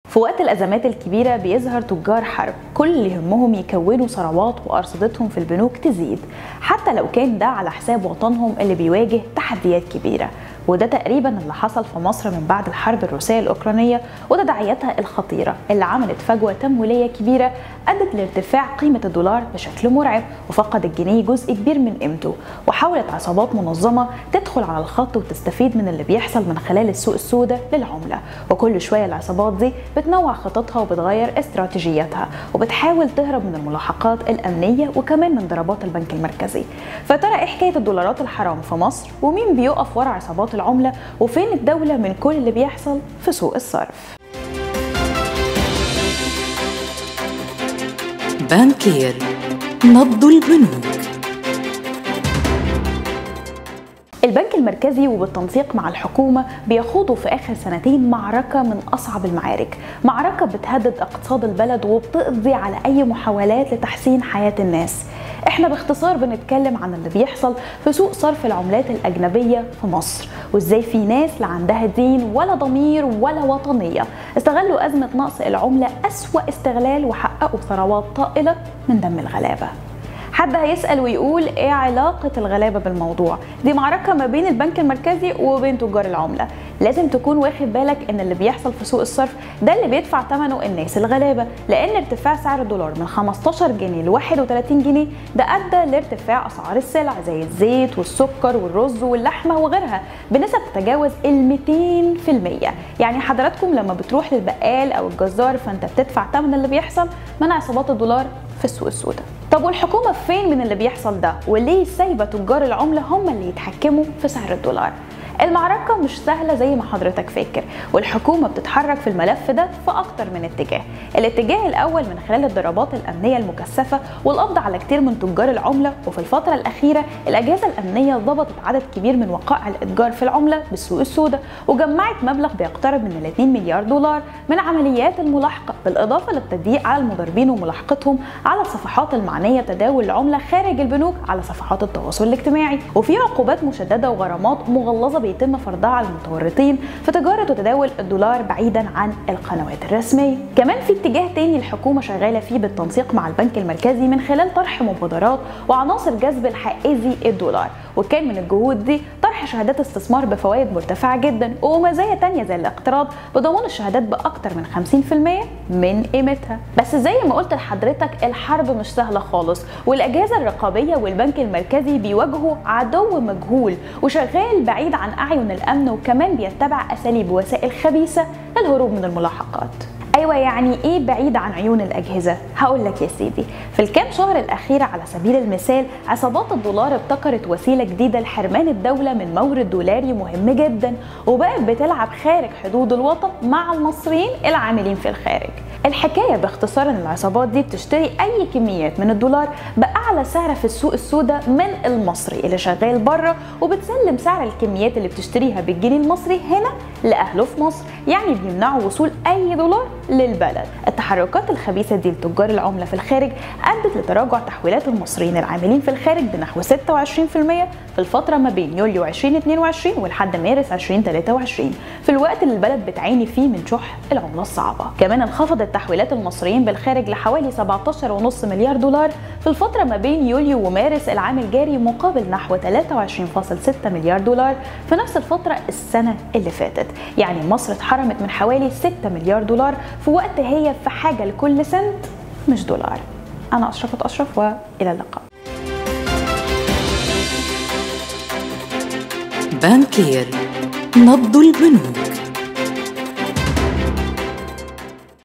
في وقت الأزمات الكبيرة بيظهر تجار حرب كل اللي يهمهم يكونوا ثروات وأرصدتهم في البنوك تزيد حتى لو كان ده على حساب وطنهم اللي بيواجه تحديات كبيرة وده تقريبا اللي حصل في مصر من بعد الحرب الروسية الأوكرانية وتداعياتها الخطيرة اللي عملت فجوة تمويلية كبيرة أدت لارتفاع قيمة الدولار بشكل مرعب وفقد الجنيه جزء كبير من قيمته وحاولت عصابات منظمة تدخل على الخط وتستفيد من اللي بيحصل من خلال السوق السوداء للعملة وكل شوية العصابات دي بتنوع خططها وبتغير استراتيجياتها وبتحاول تهرب من الملاحقات الأمنية وكمان من ضربات البنك المركزي فترى إيه حكاية الدولارات الحرام في مصر ومين بيقف ورا عصابات العملة وفين الدولة من كل اللي بيحصل في سوق الصرف بانكير نبض البنوك البنك المركزي وبالتنسيق مع الحكومة بيخوضوا في آخر سنتين معركة من أصعب المعارك معركة بتهدد اقتصاد البلد وبتقضي على أي محاولات لتحسين حياة الناس احنا باختصار بنتكلم عن اللي بيحصل في سوق صرف العملات الأجنبية في مصر وازاي في ناس لا عندها دين ولا ضمير ولا وطنية استغلوا أزمة نقص العملة أسوأ استغلال وحققوا ثروات طائلة من دم الغلابة حد هيسأل ويقول ايه علاقة الغلابة بالموضوع دي معركة ما بين البنك المركزي وبين تجار العملة لازم تكون واخد بالك ان اللي بيحصل في سوق الصرف ده اللي بيدفع ثمنه الناس الغلابة لان ارتفاع سعر الدولار من 15 جنيه ل 31 جنيه ده ادى لارتفاع اسعار السلع زي الزيت والسكر والرز واللحمة وغيرها بنسب تتجاوز ال 200% يعني حضراتكم لما بتروح للبقال او الجزار فانت بتدفع ثمن اللي بيحصل من عصابات الدولار في السوق السوداء طب والحكومة فين من اللي بيحصل ده وليه سايبة تجار العملة هم اللي يتحكموا في سعر الدولار المعركة مش سهلة زي ما حضرتك فاكر والحكومة بتتحرك في الملف ده في أكتر من اتجاه الاتجاه الأول من خلال الضربات الأمنية المكثفة والقبض على كتير من تجار العملة وفي الفترة الأخيرة الأجهزة الأمنية ضبطت عدد كبير من وقائع الإتجار في العملة بالسوق السوداء وجمعت مبلغ بيقترب من ال 2 مليار دولار من عمليات الملاحقة بالإضافة للتضييق على المضاربين وملاحقتهم على الصفحات المعنية بتداول العملة خارج البنوك على صفحات التواصل الاجتماعي وفي عقوبات مشددة وغرامات مغلظة بيتم فرضها على المتورطين في تجارة وتداول الدولار بعيدا عن القنوات الرسمية كمان في اتجاه تاني الحكومة شغالة فيه بالتنسيق مع البنك المركزي من خلال طرح مبادرات وعناصر جذب الحائزي الدولار وكان من الجهود دي طرح شهادات استثمار بفوائد مرتفعة جدا ومزايا تانية زي الاقتراض بضمان الشهادات بأكتر من 50% من قيمتها بس زي ما قلت لحضرتك الحرب مش سهلة خالص والأجهزة الرقابية والبنك المركزي بيواجهوا عدو مجهول وشغال بعيد عن أعين الأمن وكمان بيتبع أساليب وسائل خبيثة للهروب من الملاحقات ايوه يعني ايه بعيد عن عيون الاجهزه هقول لك يا سيدي في الكام شهر الاخيره على سبيل المثال عصابات الدولار ابتكرت وسيله جديده لحرمان الدوله من مورد دولاري مهم جدا وبقت بتلعب خارج حدود الوطن مع المصريين العاملين في الخارج الحكايه باختصار ان العصابات دي بتشتري اي كميات من الدولار باعلى سعر في السوق السوداء من المصري اللي شغال بره وبتسلم سعر الكميات اللي بتشتريها بالجنيه المصري هنا لاهله في مصر يعني بيمنعوا وصول اي دولار للبلد التحركات الخبيثه دي لتجار العمله في الخارج ادت لتراجع تحويلات المصريين العاملين في الخارج بنحو 26% في الفتره ما بين يوليو 2022 ولحد مارس 2023 في الوقت اللي البلد بتعاني فيه من شح العمله الصعبه كمان انخفضت تحويلات المصريين بالخارج لحوالي 17.5 مليار دولار في الفتره ما بين يوليو ومارس العام الجاري مقابل نحو 23.6 مليار دولار في نفس الفتره السنه اللي فاتت يعني مصر اتحرمت من حوالي 6 مليار دولار في وقت هي في حاجة لكل سنت مش دولار أنا أشرفت أشرف وإلى اللقاء بانكير نبض البنوك